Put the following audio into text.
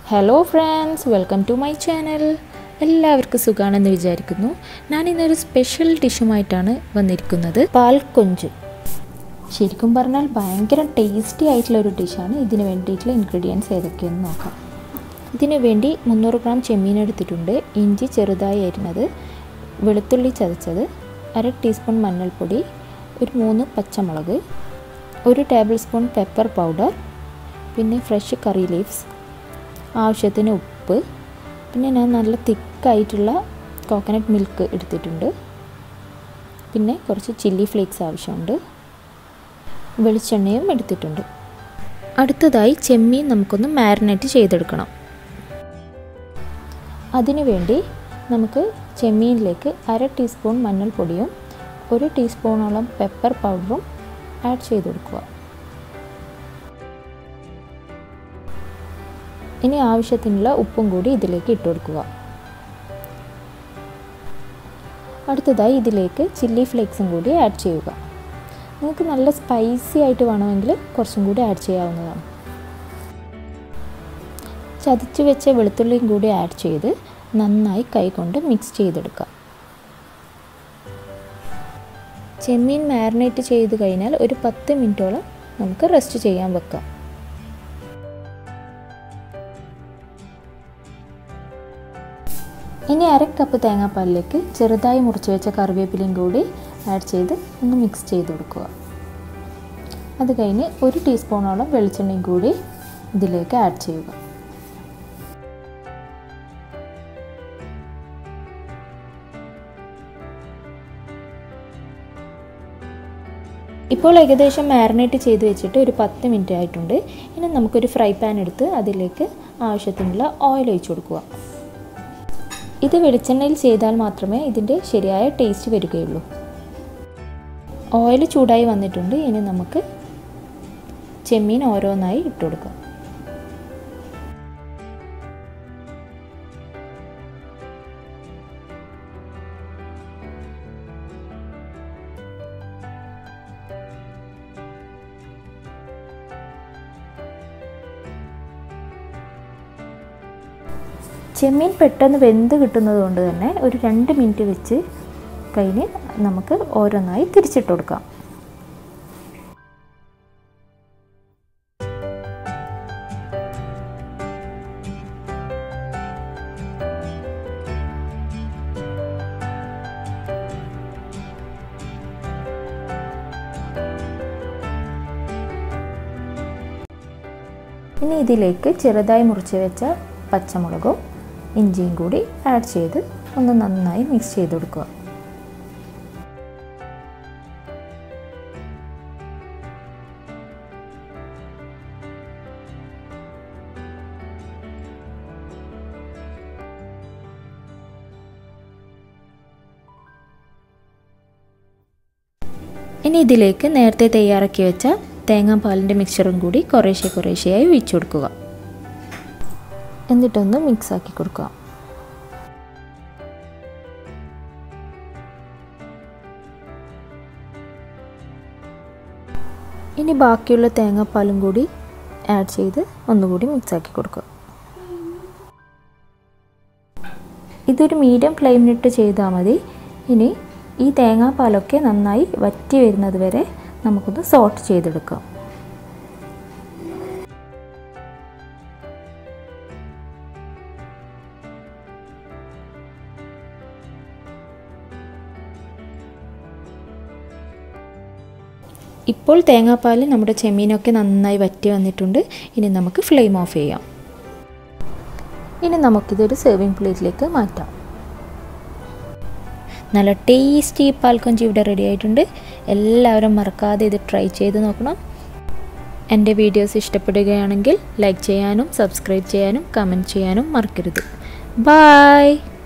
hello friends welcome to my channel എല്ലാവർക്കും സുഖമാണെന്ന് വിചാരിക്കുന്നു ഞാൻ ഇന്നൊരു സ്പെഷ്യൽ ഡിഷുമായിട്ടാണ് വന്നിരിക്കുന്നത് പാൽക്കൊഞ്ച് ശരിക്കും പറഞ്ഞാൽ ഭയങ്കര ടേസ്റ്റി ആയിട്ടുള്ള ഒരു ഡിഷാണ് ഇതിന് വേണ്ടിയിട്ടുള്ള ഇൻഗ്രീഡിയൻസ് ഏതൊക്കെയെന്ന് നോക്കാം ഇതിന് വേണ്ടി മുന്നൂറ് ഗ്രാം ചെമ്മീൻ എടുത്തിട്ടുണ്ട് ഇഞ്ചി ചെറുതായി അരിഞ്ഞത് വെളുത്തുള്ളി ചതച്ചത് അര ടീസ്പൂൺ മഞ്ഞൾപ്പൊടി ഒരു മൂന്ന് പച്ചമുളക് ഒരു ടേബിൾ സ്പൂൺ പെപ്പർ പൗഡർ പിന്നെ ഫ്രഷ് കറി ലീവ്സ് ആവശ്യത്തിന് ഉപ്പ് പിന്നെ ഞാൻ നല്ല തിക്കായിട്ടുള്ള കോക്കനട്ട് മിൽക്ക് എടുത്തിട്ടുണ്ട് പിന്നെ കുറച്ച് ചില്ലി ഫ്ലേക്സ് ആവശ്യമുണ്ട് വെളിച്ചെണ്ണയും എടുത്തിട്ടുണ്ട് അടുത്തതായി ചെമ്മീൻ നമുക്കൊന്ന് മാരിനേറ്റ് ചെയ്തെടുക്കണം അതിനുവേണ്ടി നമുക്ക് ചെമ്മീനിലേക്ക് അര ടീസ്പൂൺ മഞ്ഞൾപ്പൊടിയും ഒരു ടീസ്പൂണോളം പെപ്പർ പൗഡറും ആഡ് ചെയ്ത് കൊടുക്കുക ഇനി ആവശ്യത്തിനുള്ള ഉപ്പും കൂടി ഇതിലേക്ക് ഇട്ട് കൊടുക്കുക അടുത്തതായി ഇതിലേക്ക് ചില്ലി ഫ്ലേക്സും കൂടി ആഡ് ചെയ്യുക നിങ്ങൾക്ക് നല്ല സ്പൈസി ആയിട്ട് വേണമെങ്കിൽ കുറച്ചും കൂടി ആഡ് ചെയ്യാവുന്നതാണ് ചതച്ച് വെച്ച വെളുത്തുള്ളിയും കൂടി ആഡ് ചെയ്ത് നന്നായി കൈകൊണ്ട് മിക്സ് ചെയ്തെടുക്കുക ചെമ്മീൻ മാരിനേറ്റ് ചെയ്ത് കഴിഞ്ഞാൽ ഒരു പത്ത് മിനിറ്റോളം നമുക്ക് റെസ്റ്റ് ചെയ്യാൻ വെക്കാം ഇനി അര കപ്പ് തേങ്ങാപ്പാലിലേക്ക് ചെറുതായി മുറിച്ച് വെച്ച കറിവേപ്പിലയും കൂടി ആഡ് ചെയ്ത് ഒന്ന് മിക്സ് ചെയ്ത് കൊടുക്കുക അത് കഴിഞ്ഞ് ഒരു ടീസ്പൂണോളം വെളിച്ചെണ്ണയും കൂടി ഇതിലേക്ക് ആഡ് ചെയ്യുക ഇപ്പോൾ ഏകദേശം മാരിനേറ്റ് ചെയ്ത് വെച്ചിട്ട് ഒരു പത്ത് മിനിറ്റ് ആയിട്ടുണ്ട് ഇനി നമുക്കൊരു ഫ്രൈ പാൻ എടുത്ത് അതിലേക്ക് ആവശ്യത്തിനുള്ള ഓയിൽ ഒഴിച്ചു കൊടുക്കുക ഇത് വെളിച്ചെണ്ണയിൽ ചെയ്താൽ മാത്രമേ ഇതിൻ്റെ ശരിയായ ടേസ്റ്റ് വരികയുള്ളൂ ഓയിൽ ചൂടായി വന്നിട്ടുണ്ട് ഇനി നമുക്ക് ചെമ്മീൻ ഓരോന്നായി ഇട്ട് കൊടുക്കാം ചെമ്മീൻ പെട്ടെന്ന് വെന്ത് കിട്ടുന്നത് കൊണ്ട് തന്നെ ഒരു രണ്ട് മിനിറ്റ് വെച്ച് കഴിഞ്ഞ് നമുക്ക് ഓരോന്നായി തിരിച്ചിട്ട് കൊടുക്കാം ഇനി ഇതിലേക്ക് ചെറുതായി മുറിച്ച് വെച്ച പച്ചമുളകും ഇഞ്ചിയും കൂടി ആഡ് ചെയ്ത് ഒന്ന് നന്നായി മിക്സ് ചെയ്ത് കൊടുക്കുക ഇനി ഇതിലേക്ക് നേരത്തെ തയ്യാറാക്കി വെച്ച തേങ്ങാപ്പാലിൻ്റെ മിക്സറും കൂടി കുറേശ്ശെ കുറേശ്ശെയായി ഒഴിച്ചു കൊടുക്കുക എന്നിട്ടൊന്ന് മിക്സ് ആക്കി കൊടുക്കുക ഇനി ബാക്കിയുള്ള തേങ്ങാപ്പാലും കൂടി ആഡ് ചെയ്ത് ഒന്നുകൂടി മിക്സ് ആക്കി കൊടുക്കുക ഇതൊരു മീഡിയം ഫ്ലെയിമിലിട്ട് ചെയ്താൽ മതി ഇനി ഈ തേങ്ങാപ്പാലൊക്കെ നന്നായി വറ്റി വരുന്നത് വരെ നമുക്കൊന്ന് സോട്ട് ചെയ്തെടുക്കാം ഇപ്പോൾ തേങ്ങാപ്പാൽ നമ്മുടെ ചെമ്മീനൊക്കെ നന്നായി വറ്റി വന്നിട്ടുണ്ട് ഇനി നമുക്ക് ഫ്ലെയിം ഓഫ് ചെയ്യാം ഇനി നമുക്കിതൊരു സെർവിങ് പ്ലേറ്റിലേക്ക് മാറ്റാം നല്ല ടേസ്റ്റി പാൽക്കൊഞ്ചി ഇവിടെ റെഡി ആയിട്ടുണ്ട് എല്ലാവരും മറക്കാതെ ഇത് ട്രൈ ചെയ്ത് നോക്കണം എൻ്റെ വീഡിയോസ് ഇഷ്ടപ്പെടുകയാണെങ്കിൽ ലൈക്ക് ചെയ്യാനും സബ്സ്ക്രൈബ് ചെയ്യാനും കമൻറ്റ് ചെയ്യാനും മറക്കരുത് ബായ്